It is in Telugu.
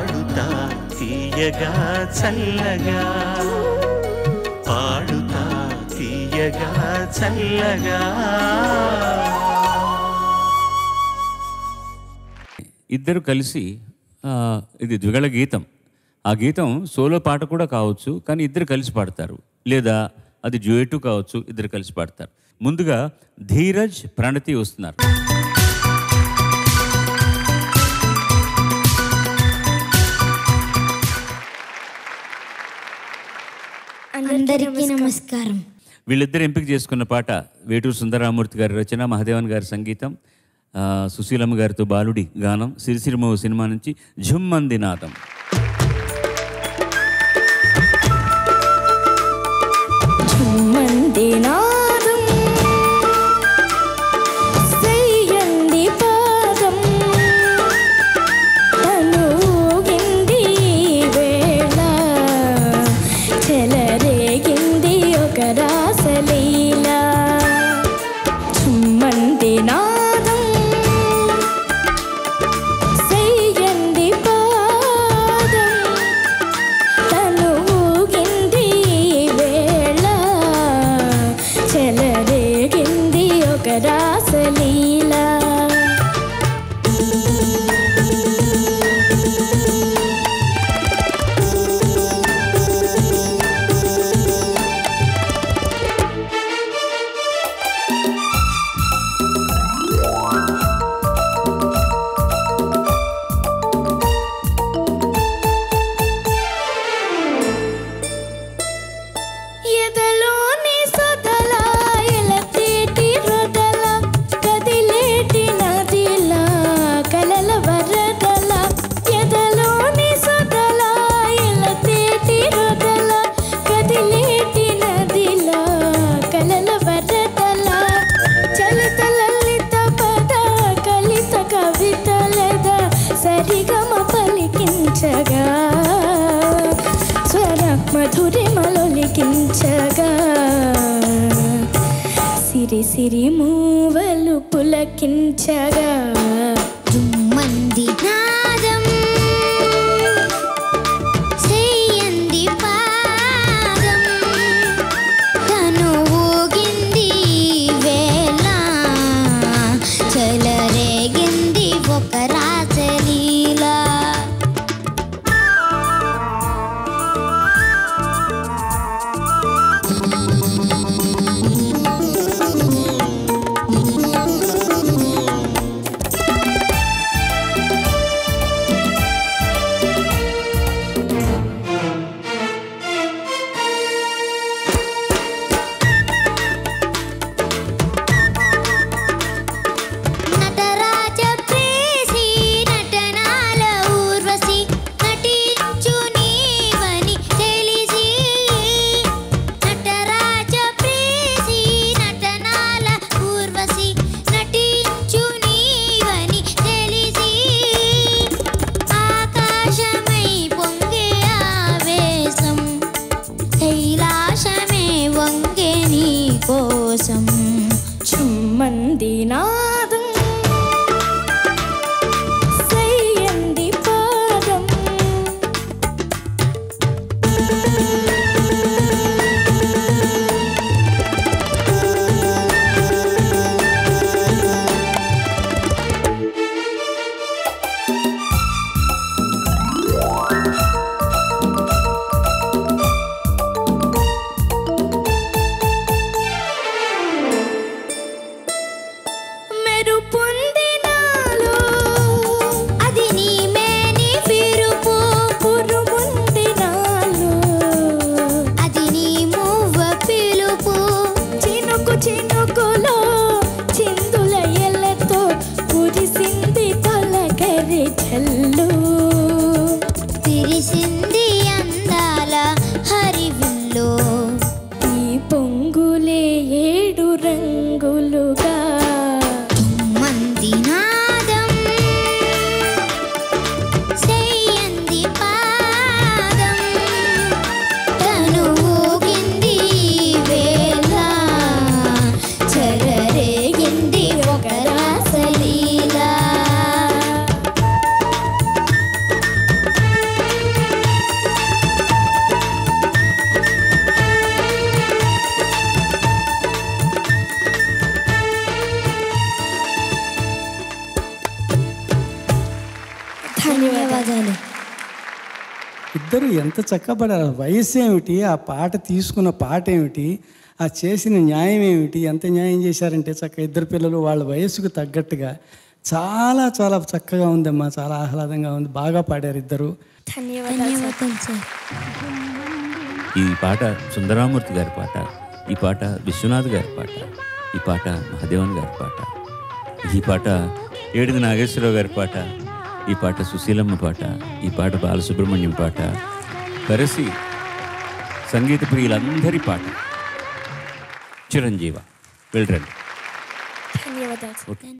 పాడుతా తీయగా చల్లగా పాడుతా తీయగా చల్లగా ఇద్దరు కలిసి ఆ, ఇది ద్విగళ గీతం ఆ గీతం సోలో పాట కూడా కావచ్చు కానీ ఇద్దరు కలిసి పాడతారు లేదా అది డ్యూయెట్ కావచ్చు ఇద్దరు కలిసి పాడతారు ముందుగా ధీరజ్ ప్రణతి వస్తున్నారు అందరికీ నమస్కారం వీళ్ళిద్దరు ఎంపిక చేసుకున్న పాట వేటూరు సుందరరామూర్తి గారి రచన మహదేవన్ గారి సంగీతం ఆ, సుశీలమ్మ గారితో బాలుడి గానం సిరిసిరిమో సినిమా నుంచి ఝుమ్మంది నాదం చుమ్మంది నాదం సయ్యంది పాదం తనూగింది వేళ చెలరేగింది ఒక రాసలీల చుమ్మంది నాదం సయ్యంది పాదం తను ఊగింది వేళ చెలరేగింది ఒక రాసలీల ఎదలోని సొదల ఎలతేటి రొదల కదిలేటి నదిలా కలల వరదల ఎదలోని సొదల ఎలతేటి రొదల కదిలేటి నదిలా కలల వరదల చలిత లలిత పద కలిత కవితలద సరిగమ పలికించగా స్వర మధురిమలొలికించగా సిరి సిరి మూవలు పులకించగా దుమ్మంది నాదం చేయంది పాదం తను ఊగింది వేళ చెలరేగింది ఒక రాసలీలా ధన్యవాదాలు ఇద్దరు ఎంత చక్కబడారు వయస్సు ఏమిటి ఆ పాట తీసుకున్న పాట ఏమిటి ఆ చేసిన న్యాయం ఏమిటి ఎంత న్యాయం చేశారంటే చక్క ఇద్దరు పిల్లలు వాళ్ళ వయస్సుకు తగ్గట్టుగా చాలా చాలా చక్కగా ఉందమ్మా చాలా ఆహ్లాదంగా ఉంది బాగా పాడారు ఇద్దరు ధన్యవాదాలు సార్ ధన్యవాదాలు సార్ ఈ పాట సుందరామూర్తి గారి పాట ఈ పాట విశ్వనాథ్ గారి పాట ఈ పాట మహాదేవన్ గారి పాట ఈ పాట ఏడిది నాగేశ్వరరావు గారి పాట ఈ పాట సుశీలమ్మ పాట ఈ పాట బాలసుబ్రహ్మణ్యం పాట కరసి సంగీత ప్రియులందరి పాట చిరంజీవ వెళ్ళరండి ధన్యవాదాలు సార్